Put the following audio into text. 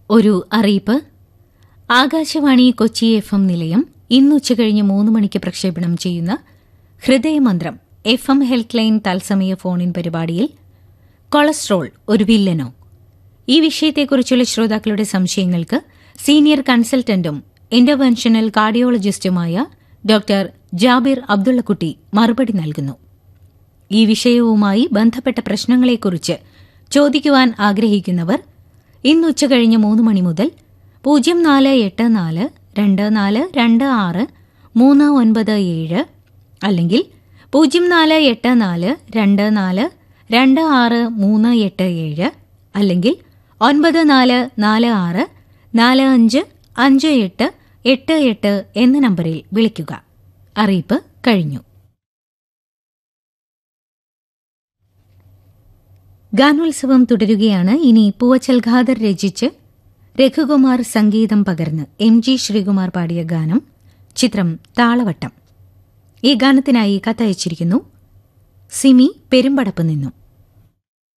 ഒരു അറിയിപ്പ് Akashvani Kochi F M നിലയം ഇന്ന് ഉച്ചകഴിഞ്ഞ് മൂന്ന് മണിക്ക് പ്രക്ഷേപണം ചെയ്യുന്ന Hridayamantram F M health line തത്സമയ ഫോണിൻ പരിപാടിയിൽ കൊളസ്ട്രോൾ ഒരു വില്ലനോ ഈ വിഷയത്തെക്കുറിച്ചുള്ള ശ്രോതാക്കളുടെ സംശയങ്ങൾക്ക് സീനിയർ കൺസൾട്ടന്റും ഇന്റർവെൻഷണൽ കാർഡിയോളജിസ്റ്റുമായ ഡോക്ടർ ജാബിർ അബ്ദുള്ളക്കുട്ടി മറുപടി നൽകുന്നു ഈ വിഷയവുമായി ബന്ധപ്പെട്ട പ്രശ്നങ്ങളെക്കുറിച്ച് ചോദിക്കുവാൻ ആഗ്രഹിക്കുന്നവർ ഇന്ന് ഉച്ചകഴിഞ്ഞ് മൂന്ന് മണി മുതൽ പൂജ്യം നാല് എട്ട് നാല് രണ്ട് നാല് രണ്ട് ആറ് മൂന്ന് ഒൻപത് ഏഴ് അല്ലെങ്കിൽ പൂജ്യം നാല് എട്ട് നാല് രണ്ട് നാല് രണ്ട് ആറ് മൂന്ന് എട്ട് ഏഴ് അല്ലെങ്കിൽ ഒൻപത് നാല് നാല് ആറ് നാല് അഞ്ച് അഞ്ച് എട്ട് എട്ട് എട്ട് എന്ന നമ്പറിൽ വിളിക്കുക അറിയിപ്പ് കഴിഞ്ഞു ഗാനോത്സവം തുടരുകയാണ് ഇനി പൂവച്ചൽ ഖാദർ രചിച്ച് രഘുകുമാർ സംഗീതം പകർന്ന് എം ജി ശ്രീകുമാർ പാടിയ ഗാനം ചിത്രം താളവട്ടം ഈ ഗാനത്തിനായി കത്തയച്ചിരിക്കുന്നു സിമി പെരുമ്പടപ്പ് നിന്നും